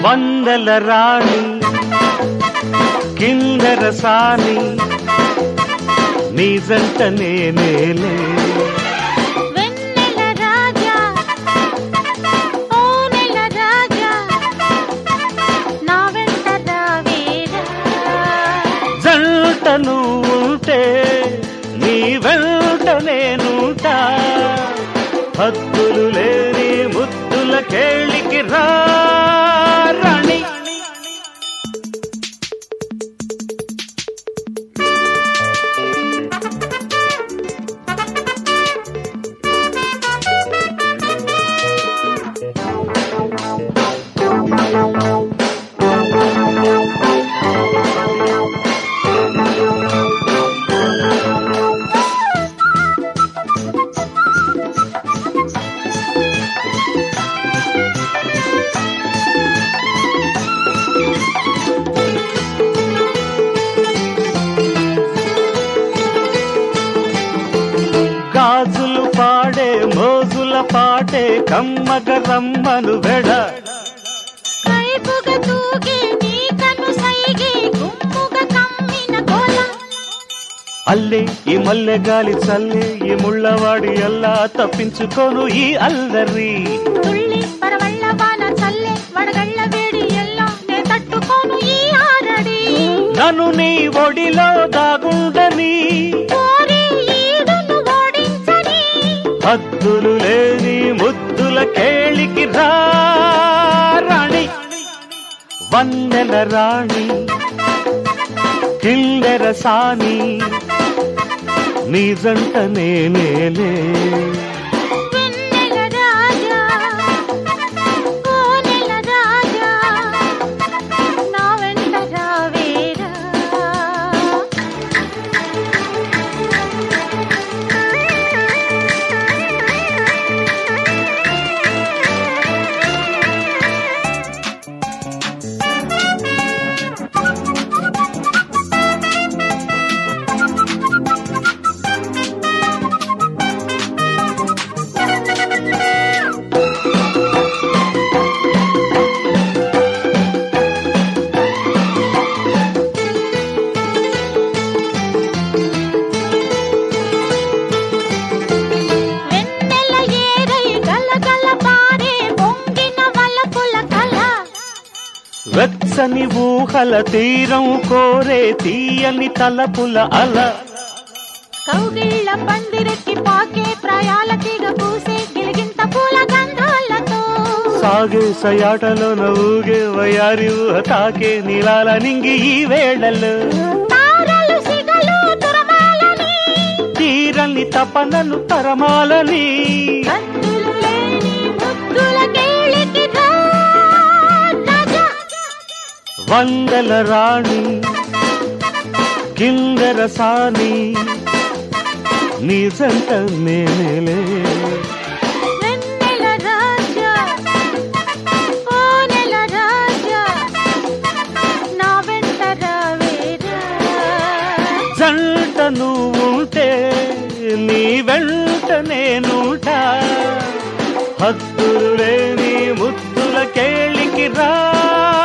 వందల రాణి కిందర సాని నీ జంట నేనేలే వెన్నెల రాజా ఓ నెల రాజా నా వెంట రావేరా జంట నువ్వు ఉంటే నీ వెంట నేనుంటా హద్దులు లేని ముద్దుల కేళికి రా రాణి గాజులు పాడే మోజుల పాటే కమ్మగ రమ్మను వెడ కైపుగ తూగే నీ కను సైగే గుమ్ముగ కమ్మిన కోల అల్లే ఈ మల్లె గాలి చల్లే ఈ ముళ్ళవాడి అల్లా తప్పించుకోను ఈ అల్లరి తుళ్ళి పరవళ్ళ వాన చల్లే వడగళ్ళ వేడి ఎల్లో నే తట్టుకోను ఈ ఆరడి నన్ను నీ ఒడిలో దాగుండని కోరి ఈడును ఓడించని హద్దులు లేని ముద్దుల కేళికి రా రాణి వందెల రాణి కిందెర సాని నీ జంట నేనేలే వెన్నెల రాజా ఓ నెల రాజా నా వెంట రావేరా వెన్నెల ఏరై గలగల పారే పొంగిన వలపుల కల వెచ్చని ఊహల తీరం కోరే తీయని తలపుల అల కౌగిళ్ళ పందిరెక్కి పాకే ప్రాయాల తీగ పూసే గిలిగింత పూల గంధాలతో సాగే సయాటలో నవ్వుగే వయారి ఊహ తాకే నీలాల నింగి ఈ వేళల్లో తారలు సిగలు తురమాలని తీరని తపనలు తరమాలని కత్తులు లేని ముద్దుల కేళికి రా రాజా వందల రాణి కిందర సాని నీ జంట నేనేలే వెన్నెల రాజా ఓ నెల రాజా నా వెంట రావేరా జంట నువ్వుంటే నీ వెంట నేనుంటా హద్దులు లేని ముద్దుల కేళికి రా